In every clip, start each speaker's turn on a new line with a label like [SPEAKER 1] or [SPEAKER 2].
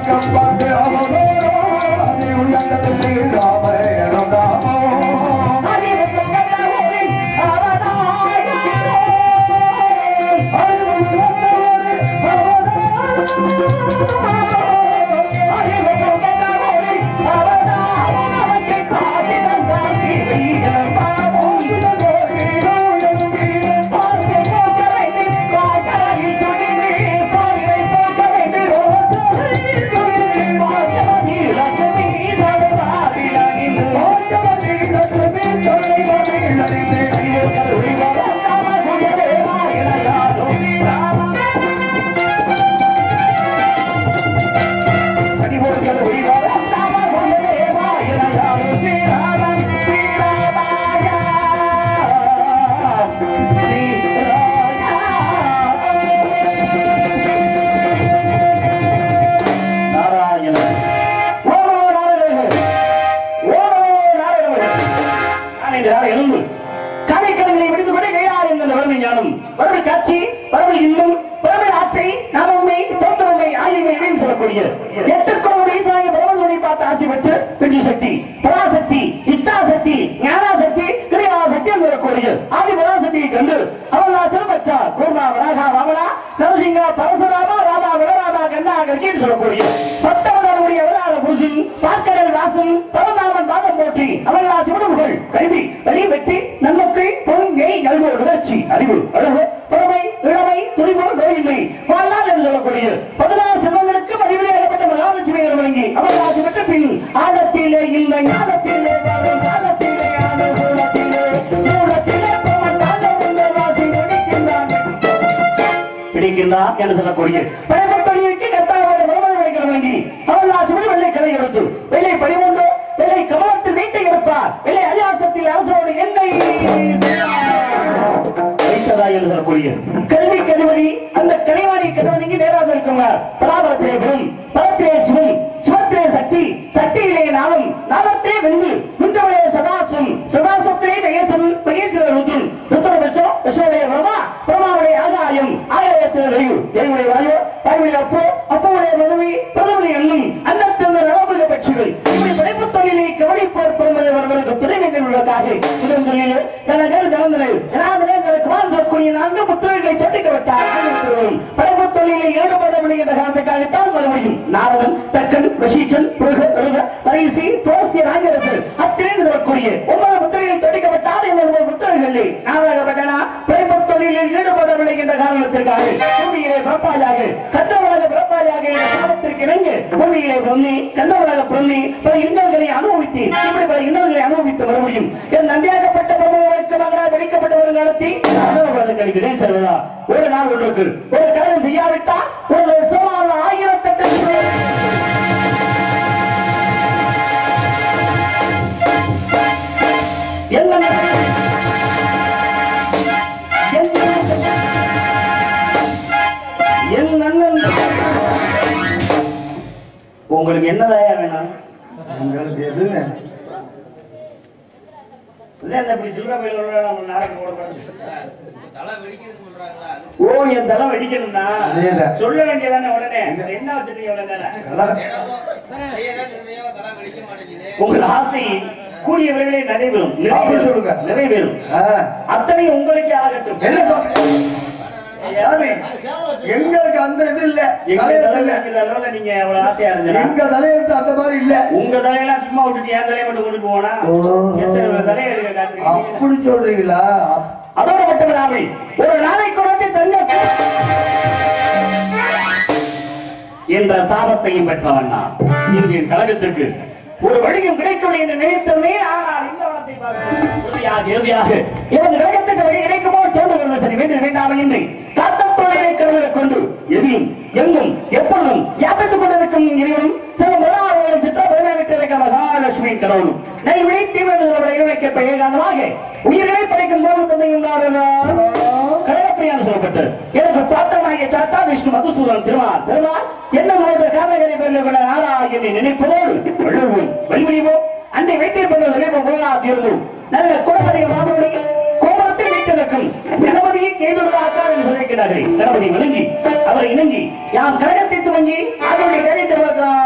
[SPEAKER 1] நாராயணன் ஓடோ நாராயணன் ஓடோ நாராயணன் நான் இந்த நாள் எழுந்து கதைக்கடங்களை விடுத்துக் கொண்டு கையாறு என்கிற வறுமை ஞானம் வறுமை காட்சி வறுமை இன்பம் வறுமை ஆற்றை நாம உண்மை தோற்றமை ஆகியவை இடையும் சொல்லக்கூடிய எட்டுக்கோடு ஈசாய பரமசுவனை பார்த்து ஆட்சி பெற்று பெரிய சக்தி பராசக்தி இச்சாசக்தி ஞானாசக்தி கிரியாசக்தி என்கிறக்கூடிய ஆதி பராசக்தியை கண்டு அவள் சிறுபச்சா கூர்மா வராகா வாமனா நரசிங்கா பரசுராமா ராமா விடராமா கண்ணா கற்கின்னு சொல்லக்கூடிய பத்தவனுடைய அவதார புருஷன் பார்க்கடல் வாசன் பரநாமன் பாதம் போற்றி அவர்களா சிவனுகள் கல்வி வழி வெற்றி நன்மக்கை பொன் நெய் நல்வோ உணர்ச்சி அறிவு அழகு திறமை இளமை துணிவு நோயில்லை வாழ்நாள் என்று சொல்லக்கூடிய பதினாறு செல்வங்களுக்கு வடிவிலேறப்பட்ட மகாலட்சுமி வழங்கி அவர்களாசி பெற்ற பின் ஆழத்திலே இல்லை ஞானத்திலே வரும் காலத்திலே ஆன கூலத்திலே மூலத்திலே பவத்தான உங்கள் வாசி முடிக்கின்றான் பிடிக்கின்றான் என்று சொல்லக்கூடிய பரமத்தொழிலுக்கு கத்தாவோட மறுமணம் வைக்கிற வழங்கி அவள் ஆசிபடி வெள்ளை கலை எடுத்து வெள்ளை படிமுண்டு வெள்ளை கமலத்தில் வீட்டை எடுப்பார் வெள்ளை அரியாசத்தில் அரசோடு என்னை வைத்ததா என்று சொல்லக்கூடிய கல்வி கதிபதி அந்த கலைவாணி கதிபதிக்கு நேராக இருக்குங்க பராபரத்திலே குரும் பரத்திலே சிவம் சிவத்திலே சக்தி சக்தியிலே நாமம் நாமத்திலே வெந்து முந்தவளே சதாசம் சதாசத்திலே மகேசன் மகேஸ்வர ருத்ரன் ருத்ர பெற்றோ விஸ்வடைய பிரமா பிரமாவுடைய ஆகாயம் ஆகாயத்தில் அறிவு தேவனுடைய வாயு தாயுடைய அப்போ அப்போவுடைய மனைவி பிரதமனை எண்ணும் அன்னத்தின் நலமுக பட்சிகள் இப்படி படைப்பு தொழிலை கவனிப்போர் பெருமதி வருவதற்கு துணை நிகழ்வுகளுக்காக முதல் தொழில் கனகர் ஜனந்தனர் எனாதனே குமார் சொல்லக்கூடிய நான்கு புத்திரர்களை தொட்டிக்கப்பட்டார் படைப்பு தொழிலில் ஈடுபடவில்லை என்ற காரணத்துக்காகத்தான் மறுபடியும் நாரதன் தக்கன் வசீச்சன் புருக ருக பரிசி தோசிய ராஜரசர் அத்தனை வரக்கூடிய ஒன்பது புத்திரர்கள் தொட்டிக்கப்பட்டார் என்ற ஒன்பது புத்திரர்களை நாராயணப்பட்டனா படைப்பு தொழிலில் ஈடுபடவில்லை என்ற காரணத்திற்காக பூமியிலே பிறப்பாயாக கண்டவராக பிறப்பாயாக என்ற சாபத்திற்கு இணங்க பூமியிலே பிறந்தி கண்டவராக பிறந்தி பல இன்னல்களை அனுபவித்து இப்படி பல இன்னல்களை அனுபவித்து மறுபடியும் என் நம்பியாகப்பட்ட பிரபுவுக்கு மகனாக வெடிக்கப்பட்ட ஒரு நடத்தி கிடைக்கிறேன் செல்வதா ஒரு நாள் ஒன்றுக்கு ஒரு காரியம் செய்யாவிட்டால் ஒரு சுமார் ஆயிரத்தெட்டு என்ன என் அண்ணன் உங்களுக்கு என்னதாயா வேணும்
[SPEAKER 2] உங்களுக்கு எதுங்க
[SPEAKER 1] இல்ல இந்த இப்படி சில்லற பயிரோட நம்ம நாளைக்கு போடக்கூடாது
[SPEAKER 3] தலை வெடிக்குதுன்னு சொல்றாங்களா அது
[SPEAKER 1] ஓ என் தலை வெடிக்கணும்னா
[SPEAKER 2] அதேதான்.
[SPEAKER 1] சொல்ல வேண்டியதானே உடனே என்ன வச்சிருக்கீங்க உடனே
[SPEAKER 2] அதான்
[SPEAKER 3] நிறைய தான் சொல்றியோ தலை வெடிக்க மாட்டேங்குது
[SPEAKER 1] உங்கள் ஆசை கூடிய விரைவிலே நிறைவேறும்
[SPEAKER 2] அப்படி சொல்லுங்க.
[SPEAKER 1] நிறைவேறும்
[SPEAKER 2] ஆ,
[SPEAKER 1] அத்தனை உங்களுக்கே ஆகட்டும்
[SPEAKER 2] என்ன சொல்றீங்க? சாமி, எங்களுக்கு அந்த இது இல்ல
[SPEAKER 1] எங்க
[SPEAKER 2] தலையெழுத்து
[SPEAKER 1] தலையில
[SPEAKER 2] இல்ல
[SPEAKER 1] இருக்கிற அளவுல நீங்க அவ்வளவு ஆசையா இருந்தா
[SPEAKER 2] எங்க தலையெழுத்து அந்த மாதிரி இல்ல
[SPEAKER 1] உங்க தலையெல்லாம் சும்மா விட்டுட்டு என் தலையை மட்டும் கொண்டு போனா
[SPEAKER 2] ஓ.
[SPEAKER 1] எத்தனை தலையை எடுக்க காத்துருக்கீங்க
[SPEAKER 2] அப்படி சொல்றீங்களா
[SPEAKER 1] அதோட மட்டுமில்லாமல் ஒரு நாளைக்கு வந்து தங்க என்ற சாபத்தையும் பெற்றவன் நான் இந்திய கழகத்திற்கு ஒரு வழியும் கிடைக்கவில்லை என்று நினைத்தவனே ஆனால் இந்த வளத்தை பார்க்கிறேன். உறுதியாக இறுதியாக எனது கழகத்துக்கு வழி கிடைக்குமோ தோன்றுகிறது சரி வேண்டு வேண்டாமல் இல்லை காத்த தொழிலை கருவிலை கொண்டு எதிலும் எங்கும் எப்பொழுதும் யாபித்துக் கொண்டிருக்கும் இறைவனும் சில முதலாளர்களும் சிற்ற பதினாவிட்டிருக்க மகாலட்சுமி கடவுளும் நை விழித்தீவிர இறைவைக்க ஏகாந்தமாக உயிர்களை படைக்கும் போது தந்தையும் கடகப்பிரியான் சொல்லப்பட்டது எனக்கு பாட்டமாகிய சாத்தா விஷ்ணு மதுசூதன் திருமால் திருமால் என்ன போன்ற காரணங்களை பெருகிற நாராயணனை நினைப்பதோடு வள்ளுவோம் வலிமையோம் அன்றை வைத்திருப்பது நினைவு போனா தீர்ந்தோம் நல்ல குடமதிய மாமனுடைய கோபுரத்தில் வீட்டிருக்கும் கணபதியை கேதுள்ளாக்கார் என்று சொல்லியிருக்கிறார்கள் கணபதி வணங்கி அவரை இணங்கி யாம் கழகத்தை துவங்கி அதனுடைய வேலை திருவர்களால்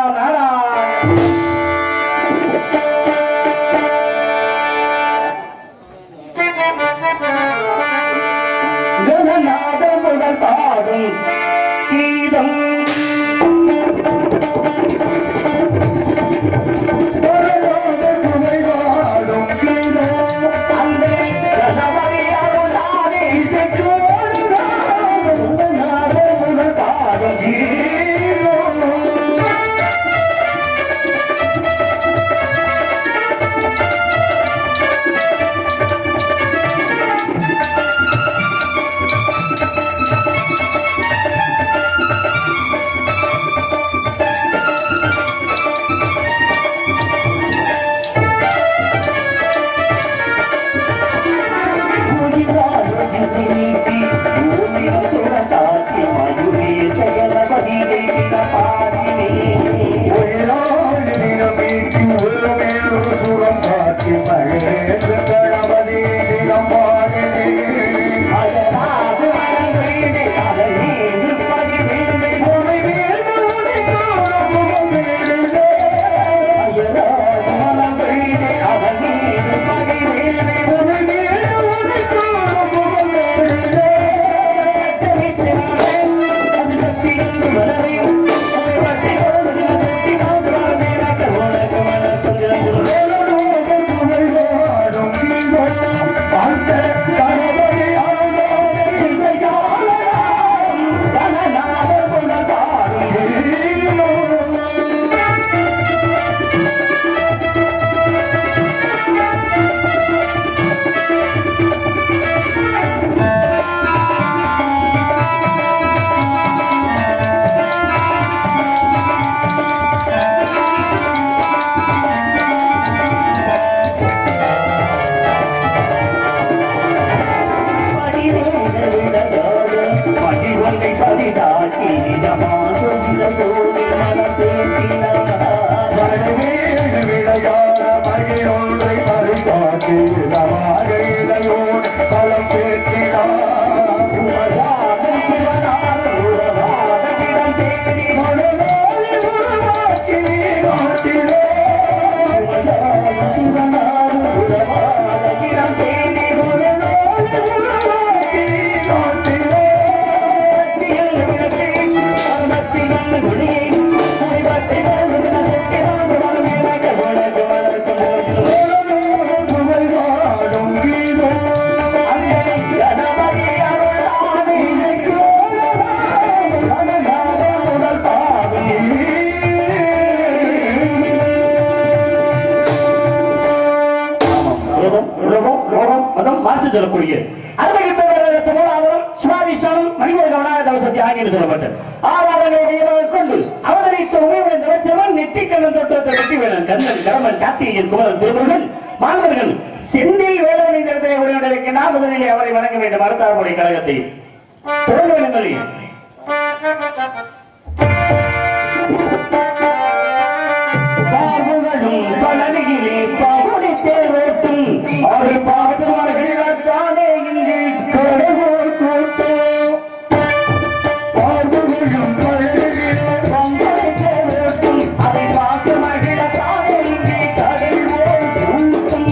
[SPEAKER 1] அயராது மனங்களிலே அலையேது பதிவேலை உனை வேண்டு உனைத்தோறும் முகமேலே. அயராது மனங்களிலே அலையேது பதிவேலை உனை வேண்டு உனைத்தோறும் முகமேலே. கட்டவிட்டு நின்றேன், அது கட்டி வந்து வரவையும், அதை கட்டி வந்து கட்டி வந்து வரவே எனக்கு உனக்கு மனசு சொல்லக்கூடிய அருமைகிட்ட மூலாவரம் சுவாதிஷ்டானம் மனித கவனாக தவசத்தை ஆகிய சொல்லப்பட்டது ஆவாதங்களை கொண்டு அவதரித்த உமையுடன் தவச்சவன் நெற்றிக்கண்ணன் தொற்றத்தை வெட்டி வேணன் கந்தன் கடமன் கார்த்திகேயன் குமரன் திருமுருகன் மாணவர்கள் செந்தில் வேலவனின் இடத்திலே உரையாடலிருக்கின்றார் முதலிலே அவரை வணங்க வேண்டும் மருத்தார்புடைய கழகத்தை தொடர்ந்து வேணுங்களில் பாகுகளும் பலனிலே பகுடி தேரோட்டும் ஒரு பாகுமகிழத்தானே இங்கு கடவுள் கூட்டம் பாகுகளும் பலனிலே பங்குடி தேரோட்டும் அதை பார்த்து மகிழத்தானே இங்கே கடவுள் கூட்டம்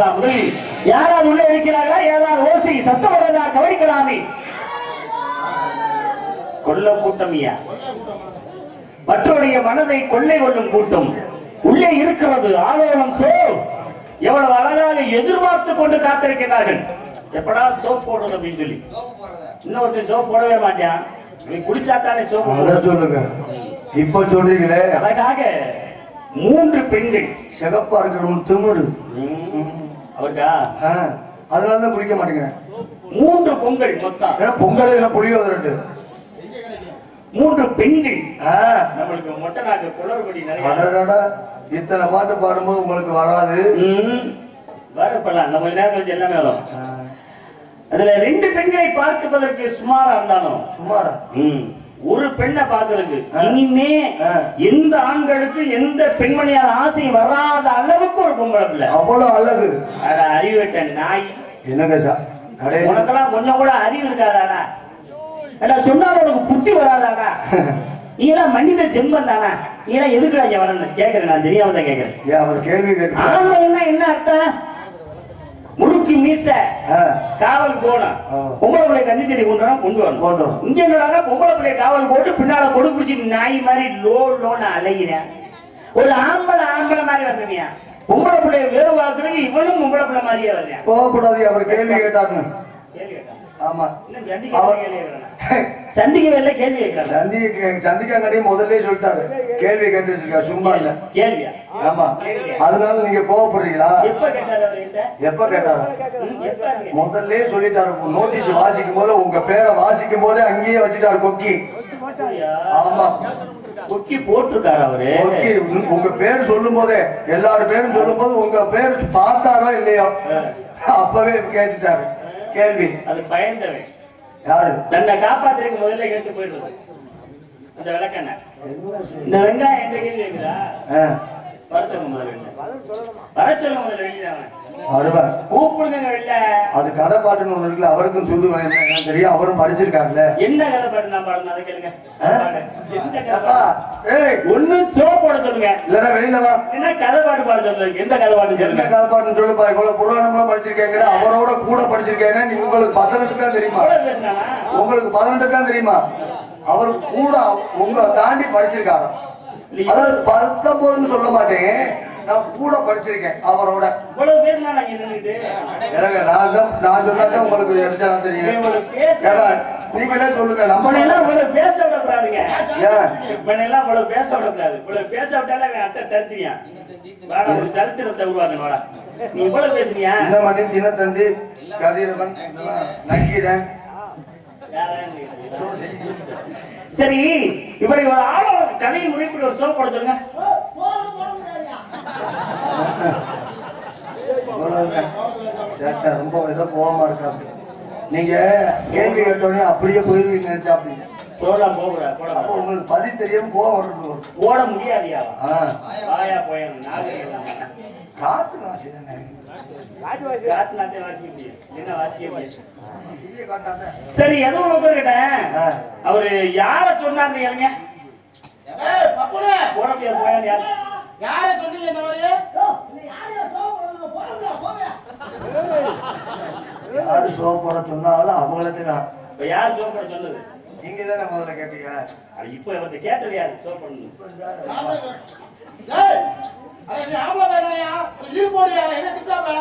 [SPEAKER 1] பார்க்கலாம் முதலில் யாராவது உள்ளே இருக்கிறார்களா ஏதாவது ஓசை சத்தம் வருவதா கவனிக்கலாமே கொல்ல கூட்டமியா மற்றவருடைய மனதை கொள்ளை கொள்ளும் கூட்டம் உள்ளே இருக்கிறது ஆலோலம் சோ எவ்வளவு அழகாக எதிர்பார்த்து கொண்டு காத்திருக்கிறார்கள் எப்படா சோப் போடணும் அப்படின்னு சொல்லி
[SPEAKER 3] சோப்பு போடுறத
[SPEAKER 1] இன்னொருத்தன் சோப் போடவே மாட்டான் நீ குளிச்சாத்தானே சோப்பு
[SPEAKER 2] அதை சொல்லுங்க இப்ப சொல்றீங்களே
[SPEAKER 1] அழகாக மூன்று பெண்கள்
[SPEAKER 2] சிகப்பா இருக்கணும் திமிரு
[SPEAKER 1] அவருக்கா
[SPEAKER 2] ஆ, அதனாலதான் குடிக்க மாட்டேங்கிறேன்
[SPEAKER 1] மூன்று பொங்கல் மொத்தம்
[SPEAKER 2] ஏன்னா பொங்கல் என்ன புளியோதரை ரெண்டு
[SPEAKER 1] மூன்று பெண்கள்
[SPEAKER 2] ஆ,
[SPEAKER 1] நம்மளுக்கு மொட்டை நாக்கு குளறுபடி நிறைய
[SPEAKER 2] அடடடா, இத்தனை பாட்டு பாடும்போது உங்களுக்கு வராது
[SPEAKER 1] ம், வரப்படலாம் நம்ம நேரம் கழிச்சு எல்லாமே வரும்
[SPEAKER 2] ஆ,
[SPEAKER 1] அதுல ரெண்டு பெண்களை பார்ப்பதற்கு சுமாரா இருந்தாலும்
[SPEAKER 2] சுமாரா
[SPEAKER 1] ம், ஒரு பெண்ணை பார்க்கறதுக்கு
[SPEAKER 2] ஆ.
[SPEAKER 1] இனிமே
[SPEAKER 2] ஆ.
[SPEAKER 1] எந்த ஆண்களுக்கு எந்த பெண்மணியால் ஆசை வராத அளவுக்கு ஒரு பொம்பளை பிள்ளை
[SPEAKER 2] அவ்வளவு அழகு
[SPEAKER 1] அட அறிவிட்ட நாய்
[SPEAKER 2] என்னங்க சார் கடைசி
[SPEAKER 1] உனக்கெல்லாம் கொஞ்சம் கூட அறிவு இருக்காதாடா ஏடா சொன்னாலும் உனக்கு புத்தி வராதாடா நீ எல்லாம் மனித ஜென்மம் தானா நீ எல்லாம் எதுக்குடா இங்க வரணும் கேக்குறேன் நான் தெரியாம தான் கேக்குறேன்
[SPEAKER 2] ஏன் அவர் கேள்வி கேட்டு
[SPEAKER 1] ஆம்பளைன்னா என்ன அர்த்தம் முறுக்கு மீச காவல் போனோம்
[SPEAKER 2] ஆ.
[SPEAKER 1] பொம்பளை பிள்ளை கஞ்சி செடி கொண்டு வரணும், கொண்டு வரணும்
[SPEAKER 2] கொண்டு வரணும்.
[SPEAKER 1] இங்க என்னடா பொம்பளை பிள்ளை காவல் போட்டு பின்னால கொடு பிடிச்சி நாய் மாதிரி லோ லோன்னு அலைகிறேன் ஒரு ஆம்பளை ஆம்பளை மாதிரி வர்றீங்க பொம்பளை பிள்ளைய வேறு பார்க்கறதுக்கு இவனும் பொம்பளை பிள்ளை மாதிரியே வர்றேன்
[SPEAKER 2] கோவப்படாதீங்க அவர் கேள்வி கேட்டாருன்னு
[SPEAKER 1] கேள்வி கேட்டான்
[SPEAKER 2] ஆமா
[SPEAKER 1] இன்னும் சந்திக்க
[SPEAKER 2] அவர்
[SPEAKER 1] கேள்வி கேட்கறான் சந்திக்கவே இல்லை கேள்வி கேட்கறான்
[SPEAKER 2] சந்திக்க சந்திக்காங்கடையே முதல்ல சொல்லிட்டாரு கேள்வி கேட்டு வச்சிருக்காரு சும்மா இல்ல
[SPEAKER 1] கேள்வியா
[SPEAKER 2] ஆமா அதனால நீங்க கோவப்படுறீங்களா
[SPEAKER 1] எப்ப கேட்டாரு அவர்கிட்ட
[SPEAKER 2] எப்ப கேட்டாரு
[SPEAKER 1] ம், எப்ப கேட்டாரு?
[SPEAKER 2] முதல்ல சொல்லிட்டாரு நோட்டீஸ் வாசிக்கும் போது உங்க பேரை வாசிக்கும் போதே அங்கேயே வச்சுட்டாரு கொக்கி
[SPEAKER 1] அப்படியா?
[SPEAKER 2] ஆமா
[SPEAKER 1] கொக்கி போட்டிருக்காரு அவரு
[SPEAKER 2] கொக்கி உங்க- உங்க பேர் சொல்லும் போதே எல்லாரும் பேரும் சொல்லும் போது உங்க பேர் பார்த்தாரோ இல்லையோ அப்பவே கேட்டுட்டாரு கேள்வி
[SPEAKER 1] அது பயந்தவன்
[SPEAKER 2] யாரு
[SPEAKER 1] தன்னை காப்பாத்துறதுக்கு முதல்ல கேட்டு போயிடுறது அந்த விளக்கண்ண இந்த வெங்காயம் எந்த கேள்வி கேக்குதா
[SPEAKER 2] ஆ,
[SPEAKER 1] வர சொல்லுங்க முதல்ல வர சொல்லுங்க முதல்ல வெளியில அவன்
[SPEAKER 2] வருவார்
[SPEAKER 1] கூப்பிடுங்க வெளில
[SPEAKER 2] அது கதை பாட்டுன்னு ஒண்ணு இருக்குல்ல அவருக்கும் சொல்லுவேன் என்ன தெரியும் அவரும் படிச்சிருக்காருல்ல
[SPEAKER 1] என்ன கதை பாட்டு நான் பாடணும் அதை கேளுங்க
[SPEAKER 2] ஆ?
[SPEAKER 1] எந்த கதை
[SPEAKER 2] அப்பா,
[SPEAKER 1] பாட்டு?
[SPEAKER 2] ஏய்
[SPEAKER 1] ஒண்ணு சோ போட சொல்லுங்க
[SPEAKER 2] இல்லடா வெளியில வா
[SPEAKER 1] என்ன கதை பாட்டு பாட சொல்லுங்க எந்த கதை பாட்டு
[SPEAKER 2] என்ன
[SPEAKER 1] சொல்லுங்க
[SPEAKER 2] கதை பாட்டுன்னு சொல்லுப்பா இவ்வளவு புராணம்லாம் படிச்சிருக்கீங்க அவரோட கூட படிச்சிருக்கேங்க நீ உங்களுக்கு பதினெட்டு தான் தெரியுமா
[SPEAKER 1] எவ்வளவு பேசினானா
[SPEAKER 2] உங்களுக்கு பதினெட்டு தான் தெரியுமா அவர் கூட உங்களை தாண்டி படிச்சிருக்காரு அதாவது பத்தொன்பதுன்னு சொல்ல மாட்டேன் நான் கூட படிச்சிருக்கேன் அவரோட
[SPEAKER 1] இவ்வளவு பேசினானா இங்க நின்னுட்டு
[SPEAKER 2] எனக்கு நான் தான் நான் சொன்னாதான் உங்களுக்கு எரிச்சலாம் தெரியும்
[SPEAKER 1] இவ்வளவு பேச
[SPEAKER 2] ஏடா நீங்களே சொல்லுங்க நம்ம
[SPEAKER 1] நம்மளை எல்லாம் இவ்வளவு பேச விடக்கூடாதுங்க
[SPEAKER 2] ஏன்
[SPEAKER 1] இவனை எல்லாம் இவ்வளவு பேச விடக்கூடாது இவ்வளவு பேச விட்டாலே அவன் அட்டை தருத்தியான் வாடா ஒரு சரித்திரத்தை உருவாங்க வாடா நீ இவ்வளவு பேசுனியா
[SPEAKER 2] இந்த மணி தினத்தந்தி கதிரவன் நக்கீரன்
[SPEAKER 1] சரி இப்படி ஒரு ஆள கதையை முடிப்படி ஒரு சோப் போட சொல்லுங்க
[SPEAKER 2] இவ்வளவுதான். சேட்டை ரொம்ப ஏதோ கோவமா இருக்காரு நீங்க கேள்வி கேட்டோடனே அப்படியே போயிருவீங்க நினைச்சா அப்படி
[SPEAKER 1] சோழம் போகிற போட
[SPEAKER 2] அப்போ உங்களுக்கு பதில் தெரியாம கோவம் வருது ஒரு.
[SPEAKER 1] போட முடியாதியா
[SPEAKER 2] ஆ,
[SPEAKER 1] வாயா போயணும் நாகரிகம்
[SPEAKER 2] காட்டு ராசி தானே.
[SPEAKER 1] காட்டுனாத்தே வாசிக்க முடியும் என்ன வாசிக்க முடியும்
[SPEAKER 2] பெரிய காட்டாத.
[SPEAKER 1] சரி எதுவும் ஒன்று கேட்டேன்
[SPEAKER 2] ஆ,
[SPEAKER 1] அவரு யார சொன்னாரு கேளுங்க போட முடியாது போயான்னு யாரு
[SPEAKER 3] யார சொன்னீங்க இந்த மாதிரி
[SPEAKER 2] யாரு சோப் போட சொன்னாலும் அவங்களுக்கு நான்
[SPEAKER 1] இப்ப யார் சோப் போட சொன்னது
[SPEAKER 2] நீங்க தானே முதல்ல கேட்டீங்க
[SPEAKER 1] அது இப்ப இவர்கிட்ட கேட்டது யாரு சோப் பண்ணணும்
[SPEAKER 3] ஏய், அட நீ ஆம்பளை பையனாயா? ஒரு இரு போடுயா, என்ன திட்டாம?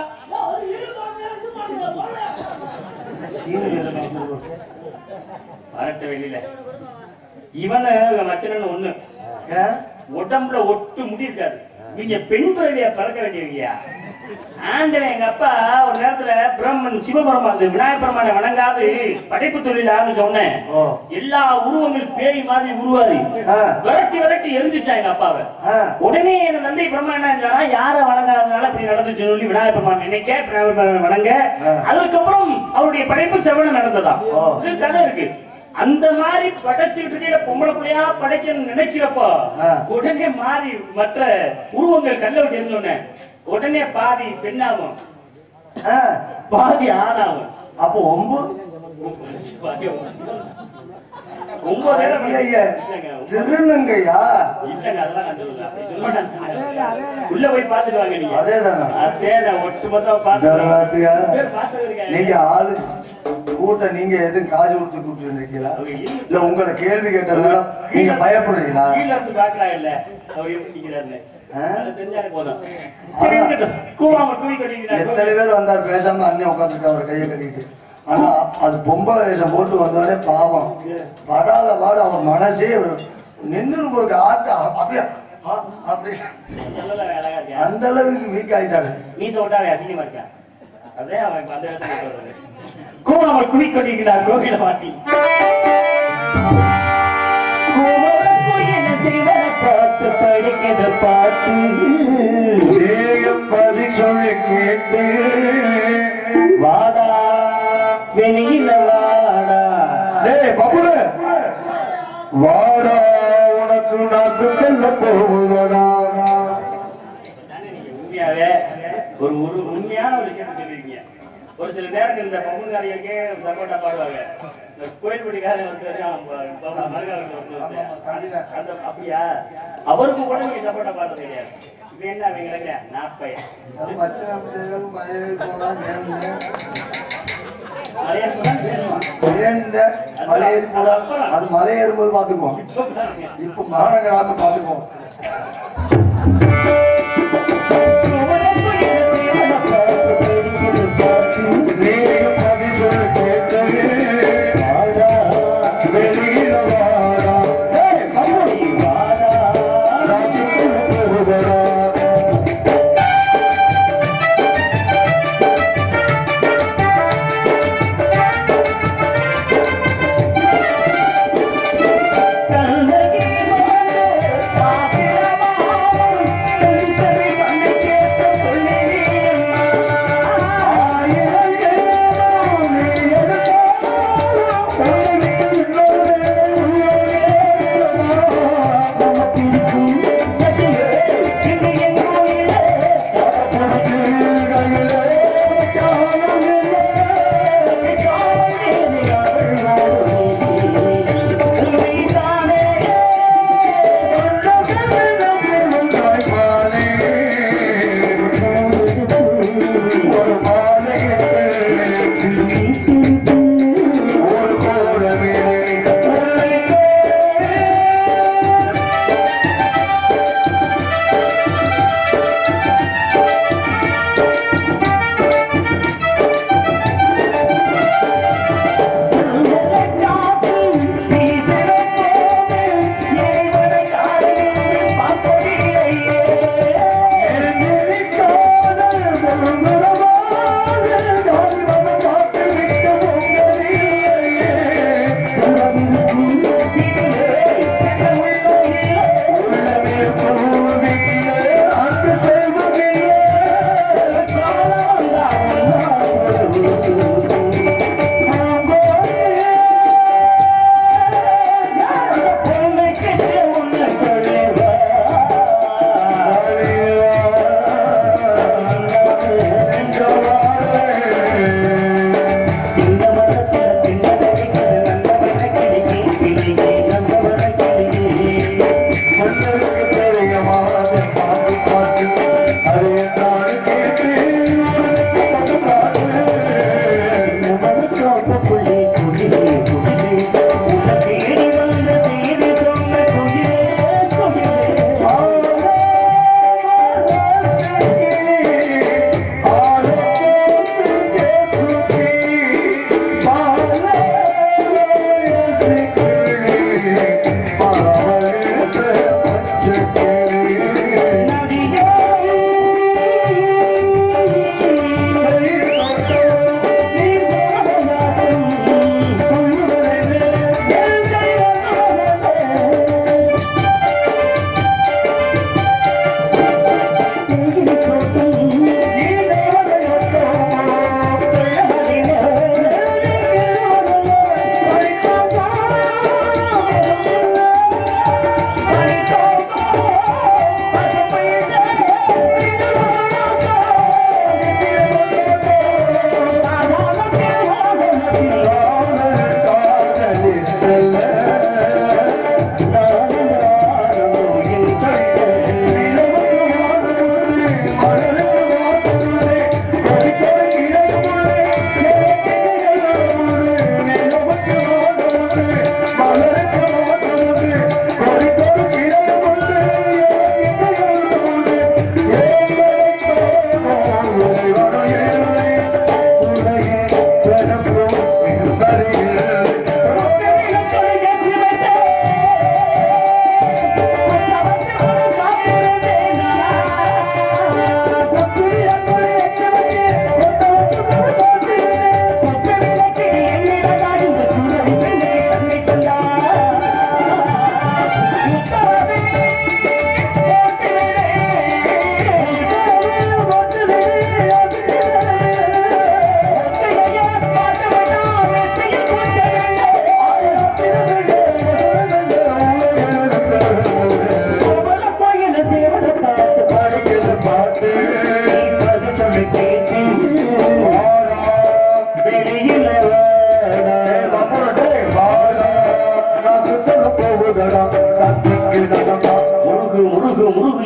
[SPEAKER 2] சீனு வேலை
[SPEAKER 1] வரட்ட வெளியில இவனு மச்சனன் ஒண்ணு
[SPEAKER 2] ஏன்
[SPEAKER 1] உடம்புல ஒட்டு முடி இருக்காது இவங்க பெண் பிறவிய பறக்க வேண்டியவங்க ஆண்டவன் எங்க அப்பா ஒரு நேரத்துல பிரம்மன் சிவபெருமான் அந்த விநாயகர் பெருமானை வணங்காது படைப்பு தொழில் ஆரம்பிச்ச உடனே
[SPEAKER 2] ஓ
[SPEAKER 1] எல்லா உருவங்கள் பேய் மாதிரி உருவாரி
[SPEAKER 2] ஆ,
[SPEAKER 1] விரட்டி விரட்டி எரிஞ்சிச்சா எங்க அப்பாவை
[SPEAKER 2] ஆ,
[SPEAKER 1] உடனே என் தந்தை பிரம்மா என்ன செஞ்சாரா யார வணங்காதனால இப்படி நடந்துச்சு சொல்லி விநாயகர் பெருமான் நினைக்க விநாயகர் பெருமானை வணங்க
[SPEAKER 2] ஆ.
[SPEAKER 1] அதுக்கப்புறம் அவருடைய படைப்பு செவன நடந்ததா
[SPEAKER 2] ஓ.
[SPEAKER 1] இது கதை இருக்கு அந்த மாதிரி படைச்சுக்கிட்டு இருக்கையில பொம்பளை பிள்ளையா படைக்கணும்னு நினைக்கிறப்போ
[SPEAKER 2] ஆ.
[SPEAKER 1] உடனே மாறி மற்ற உருவங்கள் கல்ல விட்டு இருந்தோடனே உடனே பாதி பெண்ணாகும்
[SPEAKER 2] ஆ,
[SPEAKER 1] பாதி ஆணாகும்
[SPEAKER 2] அப்போ ஒம்பு
[SPEAKER 1] ஒன்பது நேரம்
[SPEAKER 2] ஐயா, திருநங்கையா
[SPEAKER 1] இல்லைங்க, அதெல்லாம் கண்டுபிடிக்கல. அப்படி சொல்ல மாட்டாங்க. உள்ள போய் பார்த்துட்டு வாங்க நீங்க
[SPEAKER 2] அதேதானா?
[SPEAKER 1] அதேதான், ஒட்டுமொத்தமா பார்த்துட்டு வாங்க.
[SPEAKER 2] தர்வாத்தியா?
[SPEAKER 1] பேர் பார்த்துட்டு இருக்காங்க.
[SPEAKER 2] நீங்க ஆளு கூட்ட நீங்க எதுவும் காஜு கொடுத்து கூப்பிட்டு வந்திருக்கீங்களா
[SPEAKER 1] அவங்க இல்ல.
[SPEAKER 2] இல்ல உங்களை கேள்வி கேட்டதுனால நீங்க பயப்படுறீங்களா
[SPEAKER 1] கீழ இருந்து பார்க்கலாம் இல்ல அவர் எப்படி நிக்கிறாருன்னு.
[SPEAKER 2] ஆ?
[SPEAKER 1] அது தெரிஞ்சாலே போதும். சரி, இருக்கட்டும். கூவாம தூக்கி கொட்டிக்கிறாரு.
[SPEAKER 2] எத்தனை பேர் வந்தார் பேசாம அண்ணன் உட்காந்துட்டு அவர் கையை கட்டிட்டு ஆனா அது பொம்பளை வேஷம் போட்டு வந்தோடனே பாவம் படாத பாடு அவர் மனசே நின்று ஒரு ஆட்ட அப்படியே ஆ, அப்படி
[SPEAKER 1] சொல்லல, அழகா இருக்கியா?
[SPEAKER 2] அந்த அளவுக்கு வீக் ஆயிட்டாரு
[SPEAKER 1] மீசை விட்டாவே அசிங்கமா இருக்கா? அதே அவன் இப்ப அந்த வேஷம் போட்டு வர்றது. கூவாமல் குவி கொண்டிருக்கிறார் கோகில பாட்டி பாட்டு
[SPEAKER 2] தேகம் பதி சொல்லி கேட்டு
[SPEAKER 1] வாடா வெளியில வாடா
[SPEAKER 2] டேய் பப்புடு வாடா உனக்கு நாக்கு செல்ல போவதா
[SPEAKER 1] தானே நீங்க உண்மையாவே ஒரு ஒரு உண்மையான ஒரு விஷயத்தை சொல்லிருக்கீங்க ஒரு சில நேரம் இந்த பங்குதாரிகளுக்கே சப்போர்ட்டா பாடுவாங்க இந்த கோயில்பட்டிக்காரன் வந்து மருகாவுக்கு வந்து அந்த அப்படியா அவருக்கு கூட நீங்க சப்போர்ட்டா பாடுறது கிடையாது இது என்ன அவங்களுக்கு நாப்பையன் மலையாளம் கூட வேணுமா?
[SPEAKER 2] மலையேறி போடா அது மலையேறும்போது பாத்துக்குவோம்
[SPEAKER 1] இப்ப பாருங்க.
[SPEAKER 2] இப்ப மாநகராம பாத்துக்குவோம் தேகம் பதி சொல்லி கேட்டு வெளியில வாடா டேய் பப்புடு நாக்கு செல்ல போவதா
[SPEAKER 1] கண்ணகி மகளே, பாத்திரமாவும்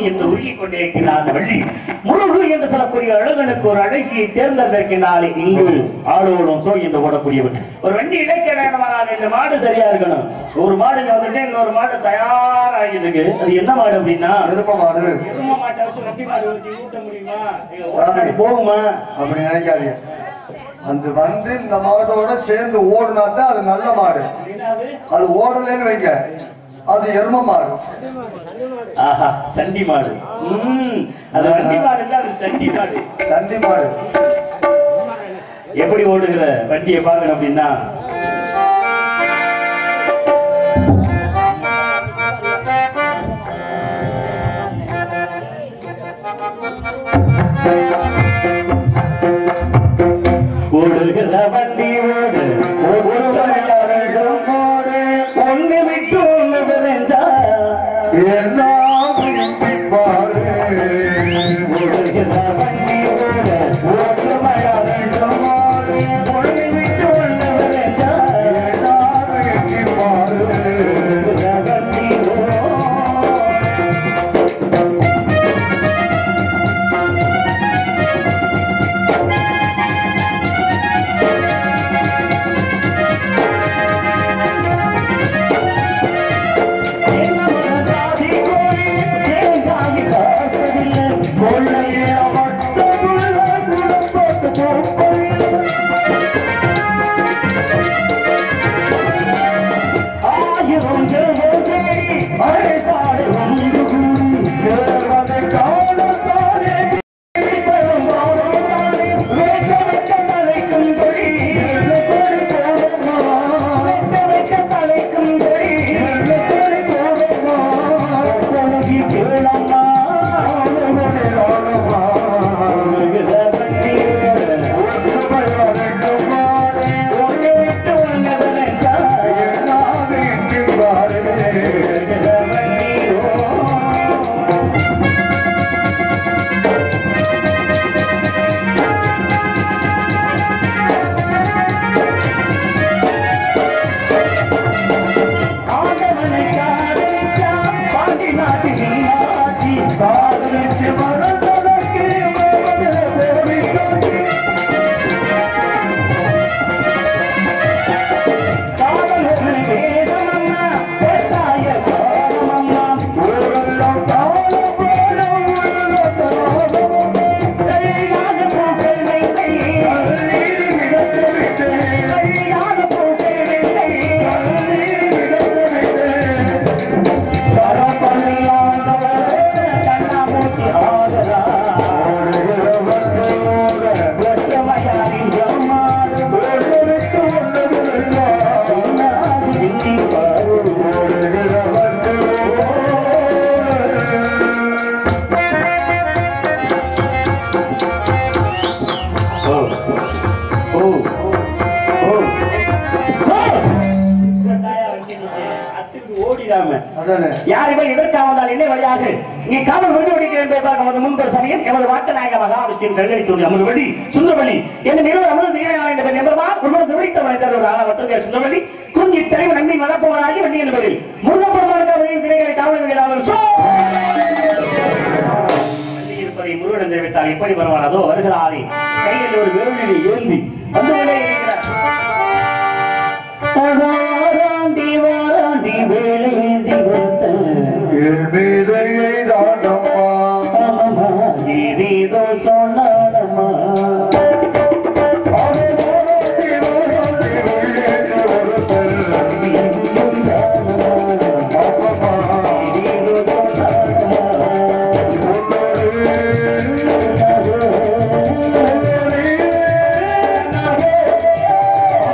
[SPEAKER 1] என்று உருகிக் கொண்டிருக்கிறார் அந்த வள்ளி முருகு என்று சொல்லக்கூடிய அழகனுக்கு ஒரு அழகியை தேர்ந்தெடுத்திருக்கின்றாலே இங்கு ஆளோடும் சோ என்று ஓடக்கூடியவர் ஒரு வண்டி இடைக்க வேண்டுமானால் இந்த மாடு சரியா இருக்கணும் ஒரு மாடு இங்க வந்துட்டு இன்னொரு மாடு தயாராகிருக்கு அது என்ன மாடு அப்படின்னா
[SPEAKER 2] விருப்ப மாடு
[SPEAKER 1] எரும மாட்டை வச்சு வண்டி மாடு வச்சு ஊட்ட முடியுமா இது ஓட்டாடி போகுமா
[SPEAKER 2] அப்படி நினைக்காதீங்க அந்த வந்து இந்த மாட்டோட சேர்ந்து ஓடுனா தான் அது நல்ல மாடு
[SPEAKER 1] என்னது?
[SPEAKER 2] அது ஓடலைன்னு வைங்க அது எரும மாடு
[SPEAKER 1] ஆஹா சண்டி மாடு உம் அது வண்டி மாடு இல்ல அது சண்டி மாடு
[SPEAKER 2] தண்டி மாடு
[SPEAKER 1] எப்படி ஓடுகிற வண்டியை பார்க்கணும் அப்படின்னா ஓடுகிற வண்டி ஓடு ஒவ்வொருவரும் ஓடு ஒண்ணு விட்டு ஒண்ணு விளைஞ்சா
[SPEAKER 2] எல்லாம் விரும்பி பாரு
[SPEAKER 1] ஓடுகிற வண்டி ஓடு ஒவ்வொருவரும் ஓடு ஒண்ணு விட்டு ஒண்ணு விளைஞ்சா
[SPEAKER 2] எல்லாம் விரும்பி பாரு
[SPEAKER 1] ஓடுகிற வண்டி ஓடு
[SPEAKER 2] எல்லாம் விரும்பி பாரு காதலிச்சு மனதற்கு கோரி ஊரெல்லாம் தாளம் போடும் உள்ளதோடும் கண்ணீர் மிதந்து விட்டேன் கண்ணீர் மிதந்து விட்டேன்
[SPEAKER 1] ஓடிடாம
[SPEAKER 2] அதானே
[SPEAKER 1] யாருமே எதற்காக வந்தால் என்ன வழியாக நீ காவல் முடிந்து முடிக்கிறேன் என்பதற்காக நமது முன்பு சமயம் எமது வாட்டநாயக மகாவிஷ்ணுவின் கல்கரித்துடைய அமுதவழி சுந்தரவழி என்ற நிறுவன அமுத நீரையான என்ற நம்பர்மா உருவம் துடித்தவனை தருவது ஆனா வட்டத்தை சுந்தரவழி குறிஞ்சி தலைவர் நம்பி மதப்பவராகி வண்டி என்பதில் முருகப்பெருமானுக்கு அவரையும் கிடைக்கிற காவல் விளையாடல் வண்டி இருப்பதை முருகன் தெரிவித்தால் எப்படி வருவார் அதோ வருகிறாரே கையில் ஒரு விரலினை ஏந்தி வந்து கொண்டே இருக்கிறார் வாராண்டி வாராண்டி வேலேந்தி வந்தேன்
[SPEAKER 2] என் மீதையை தாண்டம்மா
[SPEAKER 1] ஆமாம்மா, ஏதேதோ சொன்னானம்மா.
[SPEAKER 2] அது ஓடி ஓடி உள்ளேந்து ஒருத்தர்
[SPEAKER 1] எங்கும் தானம்மா.
[SPEAKER 2] அப்பமா
[SPEAKER 1] ஏதேதோ சொன்னானம்மா.
[SPEAKER 2] உன்னோடு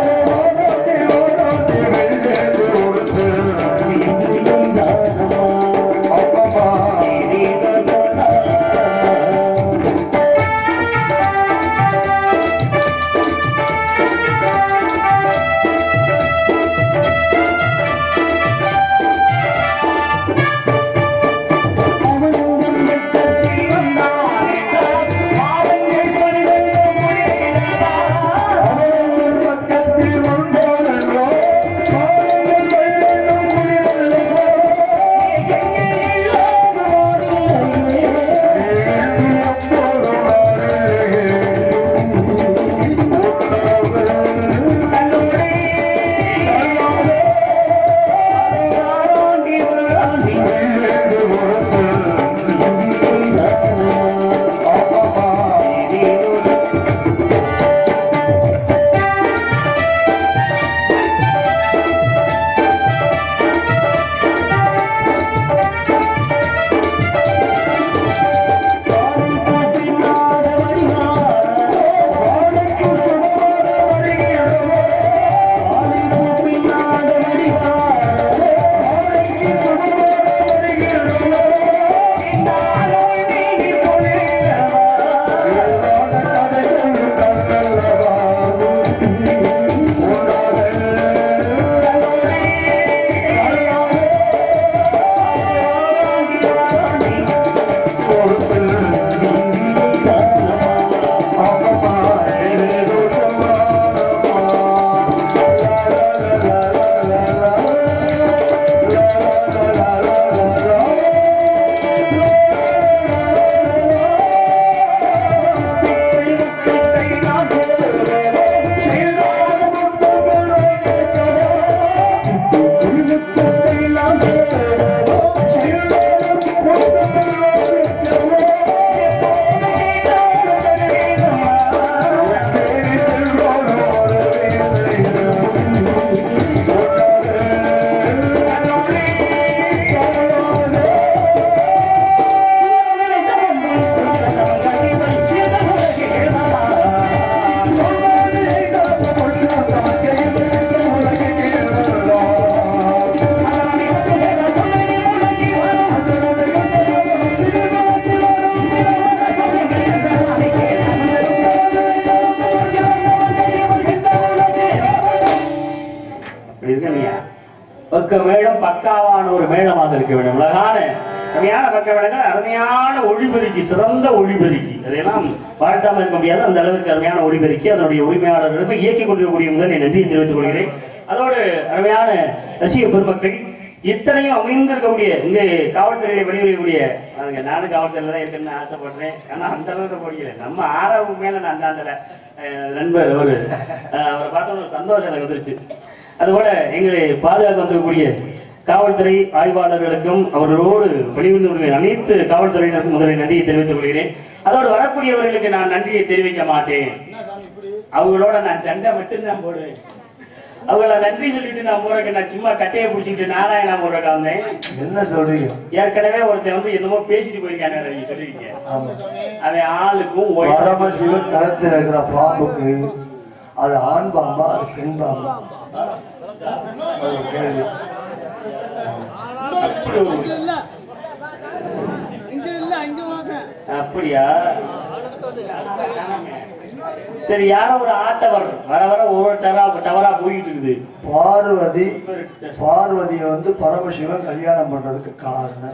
[SPEAKER 1] இப்படி இருக்கலையா பக்க மேளம் பக்காவான ஒரு மேளமாக இருக்க வேண்டும் அழகான அருமையான பக்க மேளங்கள் அருமையான ஒளிபெருக்கி சிறந்த ஒளிபெருக்கி அதையெல்லாம் வாழ்த்தாம இருக்க முடியாது அந்த அளவுக்கு அருமையான ஒளிபெருக்கி அதனுடைய உரிமையாளர்களுக்கு இயக்கிக் கொண்டிருக்கக்கூடிய முதல் என் நன்றியை தெரிவித்துக் கொள்கிறேன் அதோடு அருமையான ரசிக பெருமக்கள் இத்தனையும் அமைந்திருக்கக்கூடிய இங்கே காவல்துறையில வெளியிடக்கூடிய அதுங்க நானும் காவல்துறையில தான் இருக்குன்னு ஆசைப்படுறேன் ஆனா அந்த அளவுக்கு முடியல நம்ம ஆறாவது மேல நான் அந்த நண்பர் ஒரு அஹ், அவரை பார்த்த ஒரு சந்தோஷம் எனக்கு வந்துருச்சு அதுபோல எங்களை பாதுகாக்க வந்திருக்கக்கூடிய காவல்துறை ஆய்வாளர்களுக்கும் அவர்களோடு வெளிவந்து அனைத்து காவல்துறையினருக்கும் முதலில் நன்றியை தெரிவித்துக் கொள்கிறேன் அதோடு வரக்கூடியவர்களுக்கு நான் நன்றியை தெரிவிக்க மாட்டேன் அவங்களோட நான் சண்டை மட்டும்தான் போடுவேன் அவங்கள நன்றி சொல்லிட்டு நான் போறேன் நான் சும்மா கட்டையை பிடிச்சிட்டு நாராயணா போறேன் வந்தேன்
[SPEAKER 2] என்ன சொல்றீங்க
[SPEAKER 1] ஏற்கனவே ஒருத்தன் வந்து என்னமோ பேசிட்டு போயிருக்கானே நீங்க சொல்லிருக்கீங்க
[SPEAKER 2] ஆமா
[SPEAKER 1] அவன் ஆளுக்கும் ஒய்-
[SPEAKER 2] பரமசிவன் களத்தில் இருக்கிற பாம்புக்கு அது ஆண் பாம்பா அது பெண் பாம்பா அது ஒரு கேள்வி
[SPEAKER 1] அப்படி ஒரு-
[SPEAKER 4] இங்க இல்ல இங்க இல்ல இங்க வாங்க
[SPEAKER 1] அப்படியா சரி யாரோ ஒரு ஆட்டவர் வர வர ஒவ்வொரு டவரா டவரா போயிட்டு இருக்குது
[SPEAKER 2] பார்வதி பார்வதியை வந்து பரமசிவன் கல்யாணம் பண்றதுக்கு காரணம்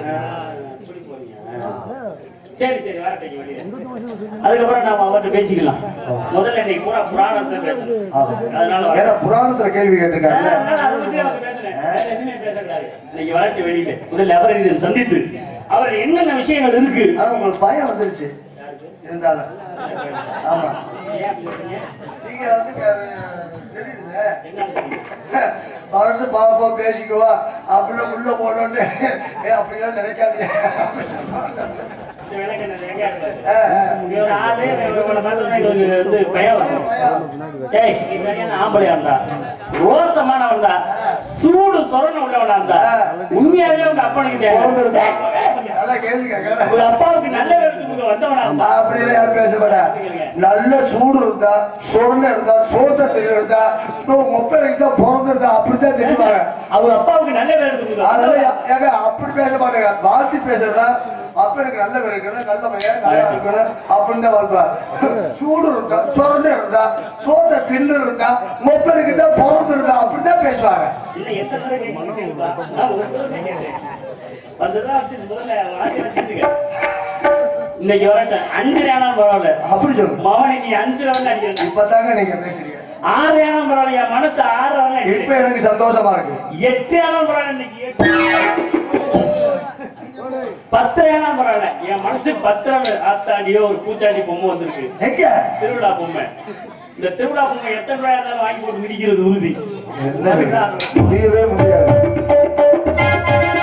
[SPEAKER 1] சரி சரி வரட்டும் வெளியே அதுக்கப்புறம் நாம அவர்கிட்ட பேசிக்கலாம் முதல்ல இன்னைக்கு பூரா புராணத்தை பேசணும்
[SPEAKER 2] ஆமா.
[SPEAKER 1] அதனால வரட்டும்.
[SPEAKER 2] ஏன்னா புராணத்துல கேள்வி கேட்டிருக்காங்க
[SPEAKER 1] அதனால அதை பத்தி அவங்க பேசல. வேற எதுவுமே பேசக்கூடாது. இன்னைக்கு வரட்டு வெளியில முதல்ல அவரை சந்தித்து அவர் என்னென்ன விஷயங்கள் இருக்கு
[SPEAKER 2] ஆனா உங்களுக்கு பயம் வந்துருச்சு இருந்தாலும் ஆமா
[SPEAKER 1] ஏன் அப்படி சொல்றீங்க?
[SPEAKER 2] நீங்க வந்து க- தெரியுதுல்ல
[SPEAKER 1] என்னன்னு தெரியும்.
[SPEAKER 2] வரட்டு பாப்போம் பேசிக்குவா அப்படிலாம் உள்ள போனோன்னு ஏ அப்படிலாம் நினைக்காதீங்க
[SPEAKER 1] இந்த விளக்கு என்ன எங்க இருக்காது?
[SPEAKER 2] ஆ, ஆ.
[SPEAKER 1] இங்க ஒரு ஆளே இவங்களை பார்த்தோன்னா எங்களுக்கு வந்து பயம் வரும். ஏய், நீ சரியான ஆம்பளையா இருந்தா ரோசமானவன் இருந்தா சூடு சொரண உள்ளவனா இருந்தா உண்மையாவே உங்க அப்பனுக்கு
[SPEAKER 2] பிறந்திருந்தா.
[SPEAKER 1] தேவை
[SPEAKER 2] நல்லா கேள்வி கேட்கல
[SPEAKER 1] உங்க அப்பாவுக்கு நல்ல இடத்துக்கு வந்தவனா இருந்தா
[SPEAKER 2] அப்படிலாம் யாரும் பேச மாட்டேன் நல்ல சூடு இருந்தா சொர்ண இருந்தா சோத்தத்தில் இருந்தா முப்பதுக்கு தான் பிறந்திருந்தா அப்படித்தான் திட்டுவாங்க
[SPEAKER 1] அவங்க அப்பாவுக்கு நல்ல இடத்துக்கு
[SPEAKER 2] அதெல்லாம் யா- ஏங்க அப்படி பேச மாட்டேங்க வாழ்த்தி பேசுறதா அப்பனுக்கு நல்ல பேர் இருக்கணும் நல்ல பையன் நல்லா இருக்கணும் அப்படின்னு தான் வாழ்வார் சூடு இருந்தா சொர்ண இருந்தா சோத்த தின்னு இருந்தா முப்பதுக்கு தான் பிறந்திருந்தா அப்படித்தான் பேசுவாங்க
[SPEAKER 1] இல்ல எத்தனை தடவை கேட்கணும்ப்பா? நான் ஒரு தடவை தான் கேட்டேன். வந்ததா சரி, முதல்ல வாசியில சேர்த்துக்க. இன்னைக்கு வரட்டும் அஞ்சு ஆனாலும் பரவாயில்ல
[SPEAKER 2] அப்படி சொல்லுங்க
[SPEAKER 1] மவனை நீ அஞ்சு வந்து அடிக்கிறேன்
[SPEAKER 2] இப்பதாங்க நீங்க பேசுறீங்க
[SPEAKER 1] ஆறு ஆனாலும் பரவாயில்ல என் மனசு ஆறு வரல
[SPEAKER 2] இப்ப எனக்கு சந்தோஷமா இருக்கு
[SPEAKER 1] எட்டு ஆனாலும் பரவாயில்ல இன்னைக்கு எட்டு. பத்து ஆனாலும் பரவாயில்ல என் மனசு பத்து ஆத்தாடியோ ஒரு பூச்சாண்டி பொம்மை வந்திருக்கு
[SPEAKER 2] எங்க
[SPEAKER 1] திருவிழா பொம்மை இந்த திருவிழா பொம்மை எத்தனை ரூபாய் இருந்தாலும் வாங்கி போட்டு மிதிக்கிறது உறுதி
[SPEAKER 2] என்ன முடியவே முடியாது